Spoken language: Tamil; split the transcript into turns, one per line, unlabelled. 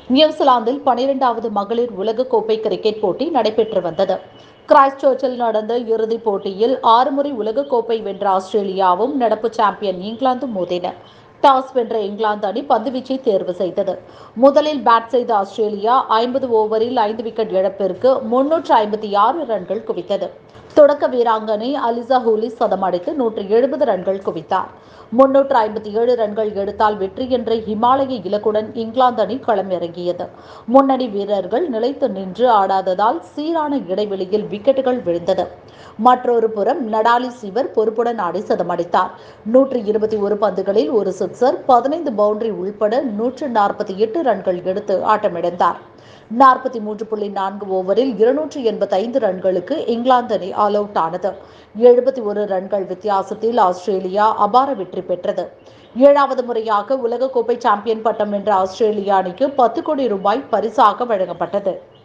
நியூசிலாந்தில் பனிரெண்டாவது மகளிர் உலகக்கோப்பை கிரிக்கெட் போட்டி நடைபெற்று வந்தது கிரைஸ்ட் சர்ச்சில் நடந்த இறுதிப் போட்டியில் ஆறு முறை உலகக்கோப்பை வென்ற ஆஸ்திரேலியாவும் நடப்பு சாம்பியன் இங்கிலாந்தும் மோதின டாஸ் வென்ற இங்கிலாந்து அணி பந்துவீச்சை தேர்வு செய்தது முதலில் பேட் செய்த ஆஸ்திரேலியா ஐம்பது ஓவரில் ஐந்து விக்கெட் இழப்பிற்கு முன்னூற்று ஐம்பத்தி ஆறு ரன்கள் குவித்தது தொடக்க வீராங்கனை அலிசா ஹூலி சதம் அடித்து நூற்று எழுபது ரன்கள் குவித்தார் முன்னூற்று ஐம்பத்தி ஏழு ரன்கள் எடுத்தால் வெற்றி என்ற இமாலய இலக்குடன் இங்கிலாந்து அணி களமிறங்கியது முன்னணி வீரர்கள் நிலைத்து நின்று ஆடாததால் சீரான இடைவெளியில் விக்கெட்டுகள் விழுந்தது மற்றொரு புறம் நடாலி சிவர் பொறுப்புடன் ஆடி சதமடித்தார் நூற்று இருபத்தி ஒரு பந்துகளில் ஒரு சிக்சர் பதினைந்து பவுண்டரி உள்பட நூற்று நாற்பத்தி எட்டு ரன்கள் எடுத்து ஆட்டமிழந்தார் நாற்பத்தி மூன்று புள்ளி நான்கு ஓவரில் இருநூற்று எண்பத்தைந்து ரன்களுக்கு இங்கிலாந்து அணி ஆல் அவுட் ஆனது எழுபத்தி ஒரு ரன்கள் வித்தியாசத்தில் ஆஸ்திரேலியா அபார வெற்றி பெற்றது ஏழாவது முறையாக உலகக்கோப்பை சாம்பியன் பட்டம் வென்ற ஆஸ்திரேலிய அணிக்கு பத்து கோடி ரூபாய் பரிசாக வழங்கப்பட்டது